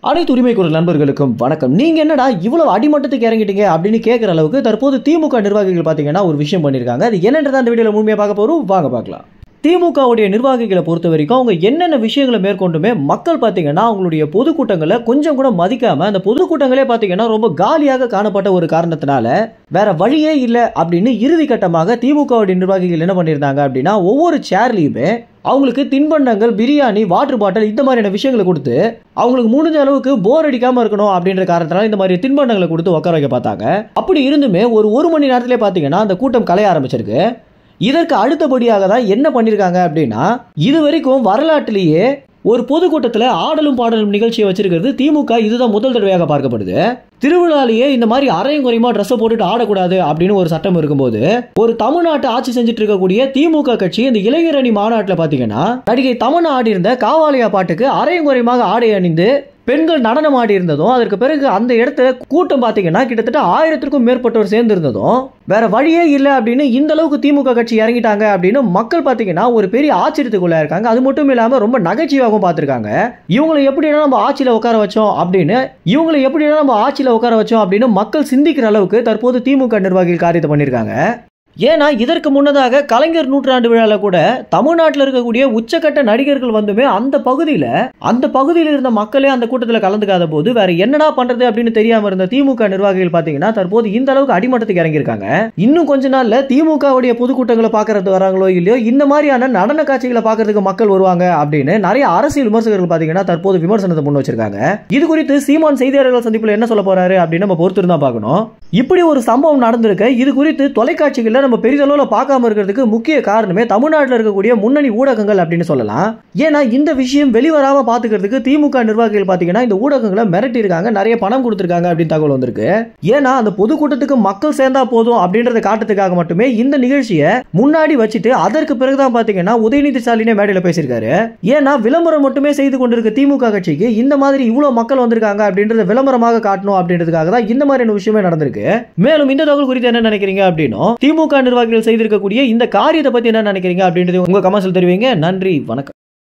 அனைத்து உரிமை குரல் நண்பர்களுக்கும் வணக்கம் நீங்க என்னடா இவ்வளவு அடிமட்டத்துக்கு இறங்கிட்டீங்க அப்படின்னு கேட்குற அளவுக்கு தற்போது திமுக நிர்வாகிகள் பார்த்தீங்கன்னா ஒரு விஷயம் பண்ணியிருக்காங்க அது என்னன்றதை அந்த வீடியோவில் முழுமையாக பார்க்க போறோம் வாங்க பார்க்கலாம் திமுகவுடைய நிர்வாகிகளை பொறுத்த வரைக்கும் அவங்க என்னென்ன விஷயங்களை மேற்கொண்டுமே மக்கள் பார்த்தீங்கன்னா அவங்களுடைய பொதுக்கூட்டங்களை கொஞ்சம் கூட மதிக்காம அந்த பொதுக்கூட்டங்களே பார்த்தீங்கன்னா ரொம்ப காலியாக காணப்பட்ட ஒரு காரணத்தினால வேற வழியே இல்லை அப்படின்னு இறுதி கட்டமாக திமுகவுடைய நிர்வாகிகள் என்ன பண்ணியிருந்தாங்க அப்படின்னா ஒவ்வொரு சேர்லையுமே அவங்களுக்கு தின்பண்டங்கள் பிரியாணி வாட்டர் பாட்டில் இந்த மாதிரியான விஷயங்களை கொடுத்து அவங்களுக்கு முடிஞ்ச அளவுக்கு போர் அடிக்காம இருக்கணும் அப்படின்ற காரணத்தினால இந்த மாதிரி தின்பண்டங்களை கொடுத்து உட்கார வைக்க பார்த்தாங்க அப்படி இருந்துமே ஒரு ஒரு மணி நேரத்திலே பார்த்தீங்கன்னா அந்த கூட்டம் கலைய ஆரம்பிச்சிருக்கு இதற்கு அடுத்தபடியாக தான் என்ன பண்ணியிருக்காங்க அப்படின்னா இது வரைக்கும் வரலாற்றிலேயே ஒரு பொதுக்கூட்டத்தில் ஆடலும் பாடலும் நிகழ்ச்சியை வச்சிருக்கிறது திமுக இதுதான் முதல் தடவையாக பார்க்கப்படுது திருவிழாலேயே இந்த மாதிரி அரையும் குறையுமா ட்ரெஸ்ஸை போட்டுட்டு ஆடக்கூடாது அப்படின்னு ஒரு சட்டம் இருக்கும்போது ஒரு தமிழ்நாட்டை ஆட்சி செஞ்சுட்டு இருக்கக்கூடிய திமுக கட்சி இந்த இளைஞரணி மாநாட்டில் பார்த்தீங்கன்னா நடிகை தமன்னா ஆடி இருந்த காவாலயா பாட்டுக்கு அரையும் குறையுமாக ஆடை அணிந்து பெண்கள் நடனம் ஆடி இருந்ததும் அதற்கு பிறகு அந்த இடத்துல கூட்டம் பார்த்தீங்கன்னா கிட்டத்தட்ட ஆயிரத்திற்கும் மேற்பட்டோர் சேர்ந்து இருந்ததும் வேற வழியே இல்லை அப்படின்னு இந்த அளவுக்கு திமுக கட்சி இறங்கிட்டாங்க அப்படின்னு மக்கள் பார்த்தீங்கன்னா ஒரு பெரிய ஆச்சரியத்துக்குள்ள இருக்காங்க அது மட்டும் இல்லாமல் ரொம்ப நகைச்சுவாகவும் பார்த்துருக்காங்க இவங்களை எப்படின்னா நம்ம ஆட்சியில் உட்கார வச்சோம் அப்படின்னு இவங்களை எப்படின்னா நம்ம ஆட்சியில் உட்கார வச்சோம் அப்படின்னு மக்கள் சிந்திக்கிற அளவுக்கு தற்போது திமுக நிர்வாகிகள் காரியத்தை பண்ணியிருக்காங்க ஏன்னா இதற்கு முன்னதாக கலைஞர் நூற்றாண்டு விழாவில் கூட தமிழ்நாட்டில் இருக்கக்கூடிய உச்சக்கட்ட நடிகர்கள் வந்துமே அந்த பகுதியில் அந்த பகுதியில் இருந்த மக்களே அந்த கூட்டத்தில் கலந்துக்காத போது வேற என்னடா பண்றது அப்படின்னு தெரியாம இருந்த திமுக நிர்வாகிகள் பார்த்தீங்கன்னா தற்போது இந்த அளவுக்கு அடிமட்டத்துக்கு இறங்கியிருக்காங்க இன்னும் கொஞ்ச நாள்ல திமுகவுடைய பொதுக்கூட்டங்களை பார்க்கறது வராங்களோ இல்லையோ இந்த மாதிரியான நடன காட்சிகளை பார்க்கறதுக்கு மக்கள் வருவாங்க அப்படின்னு நிறைய அரசியல் விமர்சகர்கள் பார்த்தீங்கன்னா தற்போது விமர்சனத்தை முன் வச்சிருக்காங்க இது குறித்து சீமான் செய்தியாளர்கள் சந்திப்பில் என்ன சொல்ல போறாரு அப்படின்னு நம்ம பொறுத்திருந்தா பார்க்கணும் இப்படி ஒரு சம்பவம் நடந்திருக்க இது குறித்து தொலைக்காட்சிகளில் நம்ம பெரிதளவில் பார்க்காம இருக்கிறதுக்கு முக்கிய காரணமே தமிழ்நாட்டில் இருக்கக்கூடிய முன்னணி ஊடகங்கள் அப்படின்னு சொல்லலாம் ஏன்னா இந்த விஷயம் வெளிவராம பார்த்துக்கிறதுக்கு திமுக நிர்வாகிகள் பார்த்தீங்கன்னா இந்த ஊடகங்களை மிரட்டி இருக்காங்க நிறைய பணம் கொடுத்துருக்காங்க அப்படின்னு தகவல் வந்திருக்கு ஏன்னா அந்த பொதுக்கூட்டத்துக்கு மக்கள் சேர்ந்தா போதும் அப்படின்றத காட்டுறதுக்காக மட்டுமே இந்த நிகழ்ச்சியை முன்னாடி வச்சுட்டு அதற்கு பிறகுதான் பார்த்தீங்கன்னா உதயநிதி ஸ்டாலினே மேடையில் பேசியிருக்காரு ஏன்னா விளம்பரம் மட்டுமே செய்து கொண்டிருக்க திமுக கட்சிக்கு இந்த மாதிரி இவ்வளவு மக்கள் வந்திருக்காங்க அப்படின்றத விளம்பரமாக காட்டணும் அப்படின்றதுக்காக தான் இந்த மாதிரியான விஷயமே நடந்திருக்கு மேலும் இந்த தகவல் குறித்து என்ன நினைக்கிறீங்க அப்படின்னும் திமுக நிர்வாகிகள் செய்திருக்கக்கூடிய இந்த காரியத்தை பத்தி என்ன நினைக்கிறீங்க அப்படின்றது உங்க கமெண்ட்ஸில் தெரிவிங்க நன்றி வணக்கம்